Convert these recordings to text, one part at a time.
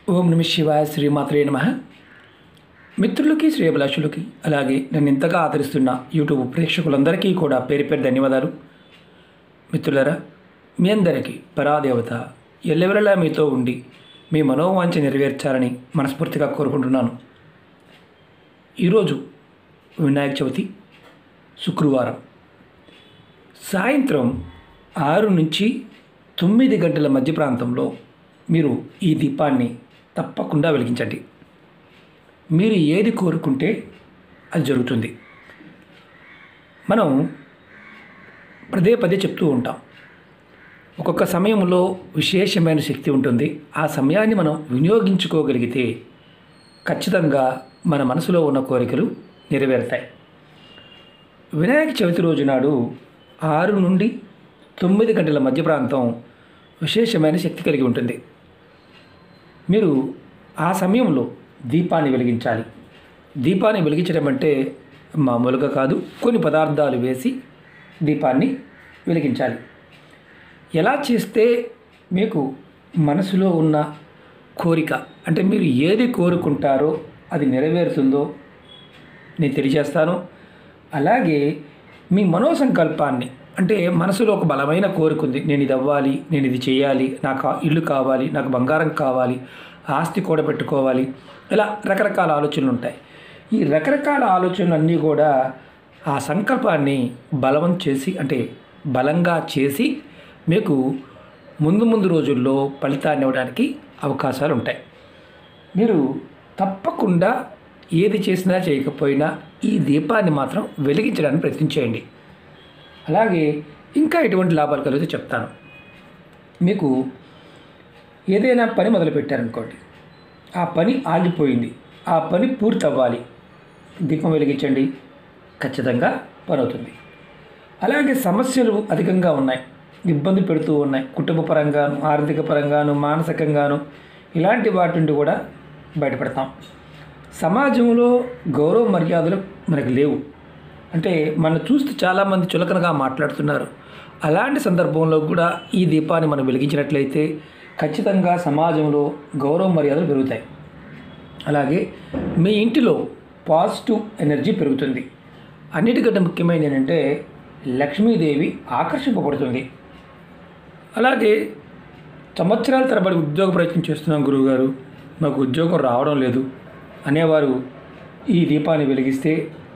ఓం నమ శివాయ శ్రీమాత్రే నమ మిత్రులకి శ్రేయభిలాషులకి అలాగే నన్ను ఇంతగా ఆదరిస్తున్న యూట్యూబ్ ప్రేక్షకులందరికీ కూడా పేరు పేరు ధన్యవాదాలు మిత్రులరా మీ అందరికీ పరాదేవత ఎల్లవెల్లలా మీతో ఉండి మీ మనోవాంఛ నెరవేర్చాలని మనస్ఫూర్తిగా కోరుకుంటున్నాను ఈరోజు వినాయక చవితి శుక్రవారం సాయంత్రం ఆరు నుంచి తొమ్మిది గంటల మధ్య ప్రాంతంలో మీరు ఈ దీపాన్ని తప్పకుండా వెలిగించండి మీరు ఏది కోరుకుంటే అది జరుగుతుంది మనం పదే పదే చెప్తూ ఉంటాం ఒక్కొక్క సమయంలో విశేషమైన శక్తి ఉంటుంది ఆ సమయాన్ని మనం వినియోగించుకోగలిగితే ఖచ్చితంగా మన మనసులో ఉన్న కోరికలు నెరవేరుతాయి వినాయక చవితి రోజు నాడు ఆరు నుండి తొమ్మిది గంటల మధ్య ప్రాంతం విశేషమైన శక్తి కలిగి ఉంటుంది మీరు ఆ సమయంలో దీపాన్ని వెలిగించాలి దీపాన్ని వెలిగించడం అంటే మామూలుగా కాదు కొన్ని పదార్థాలు వేసి దీపాన్ని వెలిగించాలి ఎలా చేస్తే మీకు మనసులో ఉన్న కోరిక అంటే మీరు ఏది కోరుకుంటారో అది నెరవేరుతుందో నేను తెలియజేస్తాను అలాగే మీ మనోసంకల్పాన్ని అంటే మనసులో ఒక బలమైన కోరిక ఉంది నేను ఇది అవ్వాలి నేను ఇది చేయాలి నాకు ఆ ఇల్లు కావాలి నాకు బంగారం కావాలి ఆస్తి కూడా పెట్టుకోవాలి ఇలా రకరకాల ఆలోచనలు ఉంటాయి ఈ రకరకాల ఆలోచనలు అన్నీ కూడా ఆ సంకల్పాన్ని బలవం చేసి అంటే బలంగా చేసి మీకు ముందు ముందు రోజుల్లో ఫలితాన్ని ఇవ్వడానికి అవకాశాలు ఉంటాయి మీరు తప్పకుండా ఏది చేసినా చేయకపోయినా ఈ దీపాన్ని మాత్రం వెలిగించడానికి ప్రయత్నం చేయండి అలాగే ఇంకా ఎటువంటి లాభాలు కలిగితే చెప్తాను మీకు ఏదైనా పని మొదలుపెట్టారనుకోండి ఆ పని ఆగిపోయింది ఆ పని పూర్తి అవ్వాలి దీపం వెలిగించండి ఖచ్చితంగా పని అవుతుంది అలాగే సమస్యలు అధికంగా ఉన్నాయి ఇబ్బంది పెడుతూ ఉన్నాయి కుటుంబ పరంగాను ఆర్థిక పరంగాను మానసికంగాను ఇలాంటి వాటి నుండి కూడా బయటపడతాం సమాజంలో గౌరవ మర్యాదలు మనకు లేవు అంటే మనం చూస్తే చాలామంది చులకనగా మాట్లాడుతున్నారు అలాంటి సందర్భంలో కూడా ఈ దీపాన్ని మనం వెలిగించినట్లయితే ఖచ్చితంగా సమాజంలో గౌరవ మర్యాదలు పెరుగుతాయి అలాగే మీ ఇంటిలో పాజిటివ్ ఎనర్జీ పెరుగుతుంది అన్నిటికంటే ముఖ్యమైనది ఏంటంటే లక్ష్మీదేవి ఆకర్షింపబడుతుంది అలాగే సంవత్సరాల తరబడి ఉద్యోగ ప్రయత్నం చేస్తున్నాం గురువుగారు మాకు ఉద్యోగం రావడం లేదు అనేవారు ఈ దీపాన్ని వెలిగిస్తే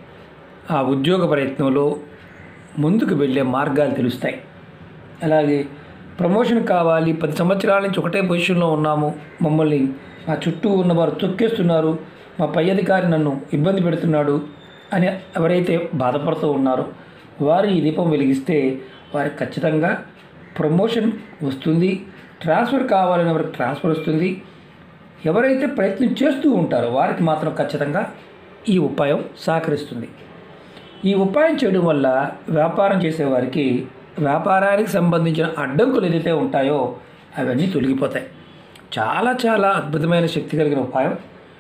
ఆ ఉద్యోగ ప్రయత్నంలో ముందుకు వెళ్ళే మార్గాలు తెలుస్తాయి అలాగే ప్రమోషన్ కావాలి పది సంవత్సరాల నుంచి ఒకటే పొజిషన్లో ఉన్నాము మమ్మల్ని మా చుట్టూ ఉన్నవారు తొక్కేస్తున్నారు మా పై అధికారి నన్ను ఇబ్బంది పెడుతున్నాడు అని ఎవరైతే బాధపడుతూ ఉన్నారో వారు ఈ దీపం వెలిగిస్తే వారికి ఖచ్చితంగా ప్రమోషన్ వస్తుంది ట్రాన్స్ఫర్ కావాలని వారికి ట్రాన్స్ఫర్ వస్తుంది ఎవరైతే ప్రయత్నం చేస్తూ ఉంటారో వారికి మాత్రం ఖచ్చితంగా ఈ ఉపాయం సహకరిస్తుంది ఈ ఉపాయం చేయడం వల్ల వ్యాపారం చేసేవారికి వ్యాపారానికి సంబంధించిన అడ్డంకులు ఏదైతే ఉంటాయో అవన్నీ తొలగిపోతాయి చాలా చాలా అద్భుతమైన శక్తి కలిగిన ఉపాయం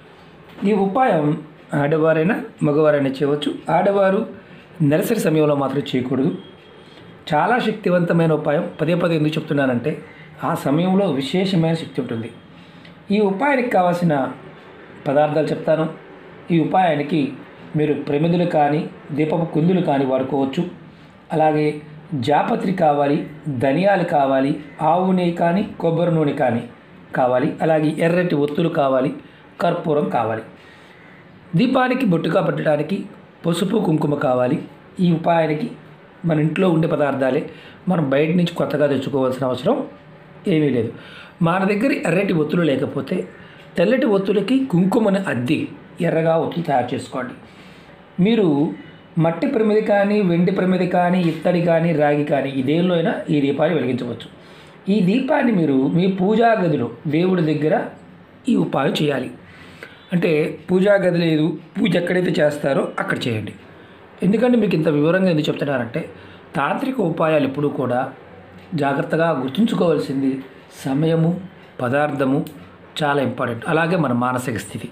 ఈ ఉపాయం ఆడవారైనా మగవారైనా చేయవచ్చు ఆడవారు నెలసరి సమయంలో మాత్రం చేయకూడదు చాలా శక్తివంతమైన ఉపాయం పదే పదే ఎందుకు చెప్తున్నానంటే ఆ సమయంలో విశేషమైన శక్తి ఉంటుంది ఈ ఉపాయానికి కావాల్సిన పదార్థాలు చెప్తాను ఈ ఉపాయానికి మీరు ప్రమిదులు కానీ దీపపు కుందులు కానీ వాడుకోవచ్చు అలాగే జాపత్రి కావాలి ధనియాలు కావాలి ఆవు నెయ్యి కానీ కొబ్బరి నూనె కానీ కావాలి అలాగే ఎర్రటి ఒత్తులు కావాలి కర్పూరం కావాలి దీపానికి బొట్టుగా పెట్టడానికి పసుపు కుంకుమ కావాలి ఈ ఉపాయానికి మన ఇంట్లో ఉండే పదార్థాలే మనం బయట నుంచి కొత్తగా తెచ్చుకోవాల్సిన అవసరం ఏమీ లేదు మన దగ్గర ఎర్రటి ఒత్తులు లేకపోతే తెల్లటి ఒత్తులకి కుంకుమని అద్ది ఎర్రగా ఒత్తులు తయారు చేసుకోండి మీరు మట్టి ప్రమిది కానీ వెండి ప్రమిది కానీ ఇత్తడి కానీ రాగి కానీ ఈ దేనిలో అయినా ఈ దీపాన్ని వెలిగించవచ్చు ఈ దీపాన్ని మీరు మీ పూజా గదిలో దేవుడి దగ్గర ఈ ఉపాయం చేయాలి అంటే పూజా గది లేదు పూజ ఎక్కడైతే చేస్తారో అక్కడ చేయండి ఎందుకంటే మీకు ఇంత వివరంగా ఎందుకు చెప్తున్నారంటే తాంత్రిక ఉపాయాలు ఎప్పుడూ కూడా జాగ్రత్తగా గుర్తుంచుకోవాల్సింది సమయము పదార్థము చాలా ఇంపార్టెంట్ అలాగే మన మానసిక స్థితి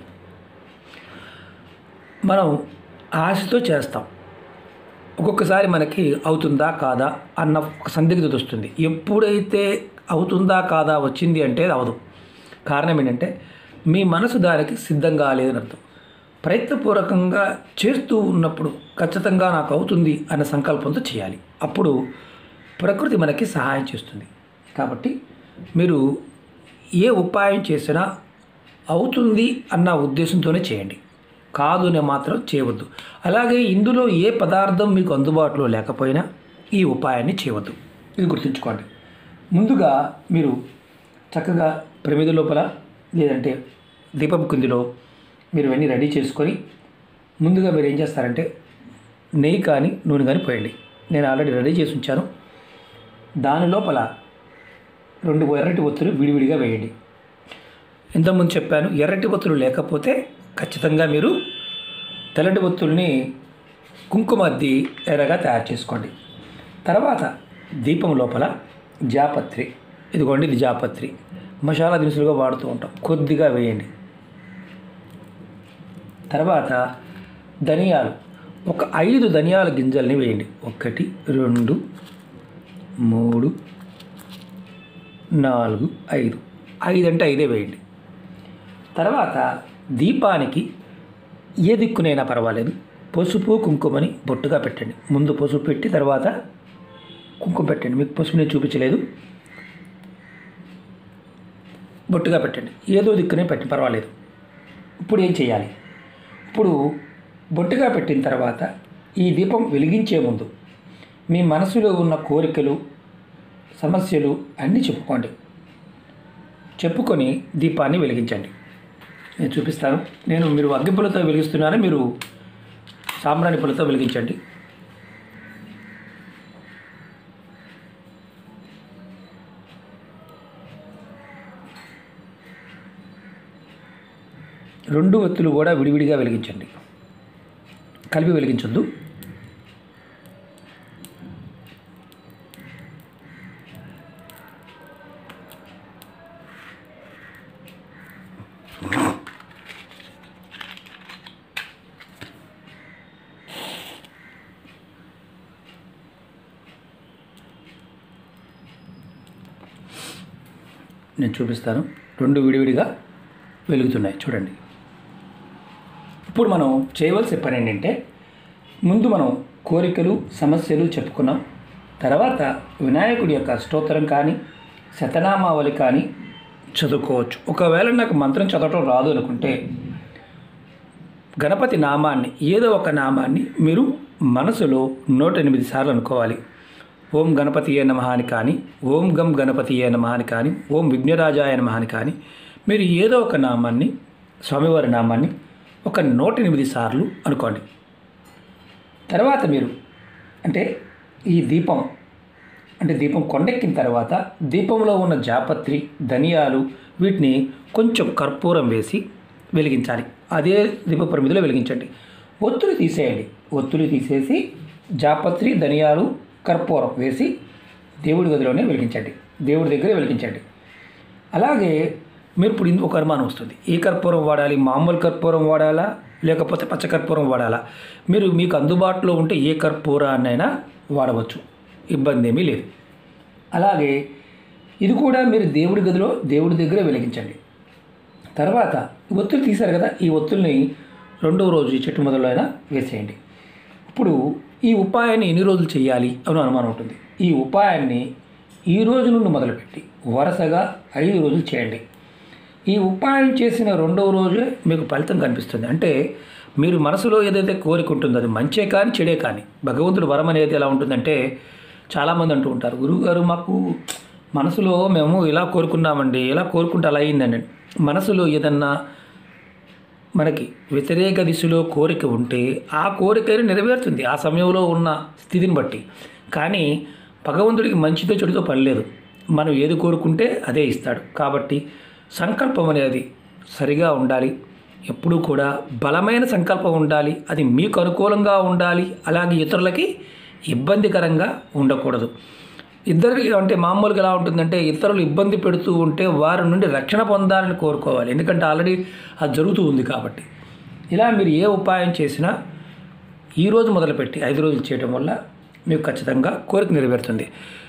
మనం ఆశతో చేస్తాం ఒక్కొక్కసారి మనకి అవుతుందా కాదా అన్న ఒక సందిగ్ధత వస్తుంది ఎప్పుడైతే అవుతుందా కాదా వచ్చింది అంటే అది అవదు కారణం ఏంటంటే మీ మనసు దానికి సిద్ధంగా లేదని అర్థం ప్రయత్నపూర్వకంగా చేస్తూ ఉన్నప్పుడు ఖచ్చితంగా నాకు అవుతుంది అనే సంకల్పంతో చేయాలి అప్పుడు ప్రకృతి మనకి సహాయం చేస్తుంది కాబట్టి మీరు ఏ ఉపాయం చేసినా అవుతుంది అన్న ఉద్దేశంతోనే చేయండి కాదు అని మాత్రం చేయవద్దు అలాగే ఇందులో ఏ పదార్థం మీకు అందుబాటులో లేకపోయినా ఈ ఉపాయాన్ని చేయవద్దు ఇది గుర్తుంచుకోండి ముందుగా మీరు చక్కగా ప్రమిద లోపల లేదంటే దీపం కిందిలో మీరు ఇవన్నీ రెడీ చేసుకొని ముందుగా మీరు ఏం చేస్తారంటే నెయ్యి కానీ నూనె కానీ పోయండి నేను ఆల్రెడీ రెడీ చేసి ఉంచాను దాని లోపల రెండు ఎర్రటి ఒత్తులు విడివిడిగా వేయండి ఇంతకుముందు చెప్పాను ఎర్రటి ఒత్తులు లేకపోతే ఖచ్చితంగా మీరు తెల్లటి ఒత్తుల్ని కుంకుమ అద్ది ఎర్రగా తయారు చేసుకోండి తర్వాత దీపం లోపల జాపత్రి ఇదిగోండి ఇది జాపత్రి మసాలా దినుసులుగా వాడుతూ ఉంటాం కొద్దిగా వేయండి తర్వాత ధనియాలు ఒక ఐదు ధనియాల గింజల్ని వేయండి ఒకటి రెండు మూడు నాలుగు ఐదు ఐదు అంటే ఐదే వేయండి తర్వాత దీపానికి ఏ దిక్కునైనా పర్వాలేదు పసుపు కుంకుమని బొట్టుగా పెట్టండి ముందు పసుపు పెట్టి తర్వాత కుంకుమ పెట్టండి మీకు పసుపు నేను చూపించలేదు బొట్టుగా పెట్టండి ఏదో దిక్కునే పెట్టి పర్వాలేదు ఇప్పుడు ఏం చేయాలి ఇప్పుడు బొట్టుగా పెట్టిన తర్వాత ఈ దీపం వెలిగించే ముందు మీ మనసులో ఉన్న కోరికలు సమస్యలు అన్నీ చెప్పుకోండి చెప్పుకొని దీపాన్ని వెలిగించండి నేను చూపిస్తాను నేను మీరు అగ్గిపులతో వెలిగిస్తున్నాను మీరు సాంబ్రాణి పులతో వెలిగించండి రెండు ఒత్తులు కూడా విడివిడిగా వెలిగించండి కలిపి వెలిగించొద్దు నేను చూపిస్తాను రెండు విడివిడిగా వెలుగుతున్నాయి చూడండి ఇప్పుడు మనం చేయవలసిన పని ఏంటంటే ముందు మనం కోరికలు సమస్యలు చెప్పుకున్నాం తర్వాత వినాయకుడి యొక్క స్తోత్రం కానీ శతనామావళి కానీ చదువుకోవచ్చు ఒకవేళ నాకు మంత్రం చదవటం రాదు అనుకుంటే గణపతి నామాన్ని ఏదో ఒక నామాన్ని మీరు మనసులో నూట ఎనిమిది సార్లు అనుకోవాలి ఓం గణపతి ఏ నమః అని కానీ ఓం గం గణపతి ఏ నమః అని కానీ ఓం విఘ్నరాజాయ నమః అని కానీ మీరు ఏదో ఒక నామాన్ని స్వామివారి నామాన్ని ఒక నూట ఎనిమిది సార్లు అనుకోండి తర్వాత మీరు అంటే ఈ దీపం అంటే దీపం కొండెక్కిన తర్వాత దీపంలో ఉన్న జాపత్రి ధనియాలు వీటిని కొంచెం కర్పూరం వేసి వెలిగించాలి అదే దీప ప్రమిదిలో వెలిగించండి ఒత్తులు తీసేయండి ఒత్తులు తీసేసి జాపత్రి ధనియాలు కర్పూరం వేసి దేవుడి గదిలోనే వెలిగించండి దేవుడి దగ్గరే వెలిగించండి అలాగే మీరు ఇప్పుడు ఇందుకు ఒక అనుమానం వస్తుంది ఏ కర్పూరం వాడాలి మామూలు కర్పూరం వాడాలా లేకపోతే పచ్చ కర్పూరం వాడాలా మీరు మీకు అందుబాటులో ఉంటే ఏ కర్పూరాన్నైనా వాడవచ్చు ఇబ్బంది ఏమీ లేదు అలాగే ఇది కూడా మీరు దేవుడి గదిలో దేవుడి దగ్గరే వెలిగించండి తర్వాత ఈ ఒత్తులు తీశారు కదా ఈ ఒత్తుల్ని రెండవ రోజు ఈ చెట్టు మొదలు అయినా వేసేయండి ఇప్పుడు ఈ ఉపాయాన్ని ఎన్ని రోజులు చేయాలి అని అనుమానం ఉంటుంది ఈ ఉపాయాన్ని ఈ రోజు నుండి మొదలుపెట్టి వరుసగా ఐదు రోజులు చేయండి ఈ ఉపాయం చేసిన రెండవ రోజే మీకు ఫలితం కనిపిస్తుంది అంటే మీరు మనసులో ఏదైతే కోరిక ఉంటుందో అది మంచే కానీ చెడే కానీ భగవంతుడు వరం అనేది ఎలా ఉంటుందంటే చాలామంది అంటూ ఉంటారు గురువుగారు మాకు మనసులో మేము ఇలా కోరుకున్నామండి ఇలా కోరుకుంటే అలా అయిందండి మనసులో ఏదన్నా మనకి వ్యతిరేక దిశలో కోరిక ఉంటే ఆ కోరికని నెరవేరుతుంది ఆ సమయంలో ఉన్న స్థితిని బట్టి కానీ భగవంతుడికి మంచితో చెడుతో పని లేదు మనం ఏది కోరుకుంటే అదే ఇస్తాడు కాబట్టి సంకల్పం అనేది సరిగా ఉండాలి ఎప్పుడూ కూడా బలమైన సంకల్పం ఉండాలి అది మీకు అనుకూలంగా ఉండాలి అలాగే ఇతరులకి ఇబ్బందికరంగా ఉండకూడదు ఇద్దరు అంటే మామూలుగా ఎలా ఉంటుందంటే ఇతరులు ఇబ్బంది పెడుతూ ఉంటే వారి నుండి రక్షణ పొందాలని కోరుకోవాలి ఎందుకంటే ఆల్రెడీ అది జరుగుతూ ఉంది కాబట్టి ఇలా మీరు ఏ ఉపాయం చేసినా ఈ రోజు మొదలుపెట్టి ఐదు రోజులు చేయడం వల్ల మీకు ఖచ్చితంగా కోరిక నెరవేరుతుంది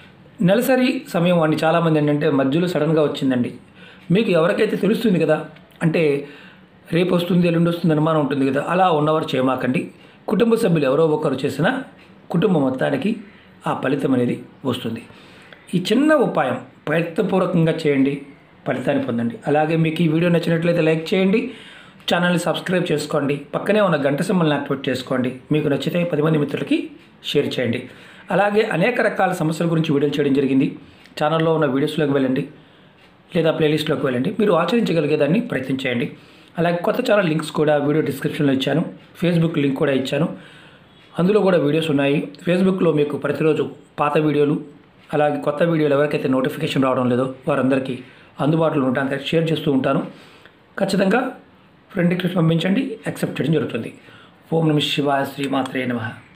నెలసరి సమయం అని చాలామంది ఏంటంటే మధ్యలో సడన్గా వచ్చిందండి మీకు ఎవరికైతే తెలుస్తుంది కదా అంటే రేపు వస్తుంది ఎల్లుండి వస్తుంది అనుమానం ఉంటుంది కదా అలా ఉన్నవారు చేయమాకండి కుటుంబ సభ్యులు ఎవరో ఒకరు చేసినా కుటుంబం మొత్తానికి ఆ ఫలితం అనేది వస్తుంది ఈ చిన్న ఉపాయం ప్రయత్నపూర్వకంగా చేయండి ఫలితాన్ని పొందండి అలాగే మీకు ఈ వీడియో నచ్చినట్లయితే లైక్ చేయండి ఛానల్ని సబ్స్క్రైబ్ చేసుకోండి పక్కనే ఉన్న గంట సింబల్ని యాక్టివేట్ చేసుకోండి మీకు నచ్చితే పది మంది మిత్రులకి షేర్ చేయండి అలాగే అనేక రకాల సమస్యల గురించి వీడియోలు చేయడం జరిగింది ఛానల్లో ఉన్న వీడియోస్లోకి వెళ్ళండి లేదా ప్లేలిస్ట్లోకి వెళ్ళండి మీరు ఆచరించగలిగేదాన్ని ప్రయత్నించేయండి అలాగే కొత్త ఛానల్ లింక్స్ కూడా వీడియో డిస్క్రిప్షన్లో ఇచ్చాను ఫేస్బుక్ లింక్ కూడా ఇచ్చాను అందులో కూడా వీడియోస్ ఉన్నాయి ఫేస్బుక్లో మీకు ప్రతిరోజు పాత వీడియోలు అలాగే కొత్త వీడియోలు ఎవరికైతే నోటిఫికేషన్ రావడం లేదో వారందరికీ అందుబాటులో ఉండడానికి షేర్ చేస్తూ ఉంటాను ఖచ్చితంగా ఫ్రెండ్ రిక్వెస్ట్ పంపించండి యాక్సెప్ట్ చేయడం జరుగుతుంది ఓం నమ శివాయ శ్రీమాత్రే నమః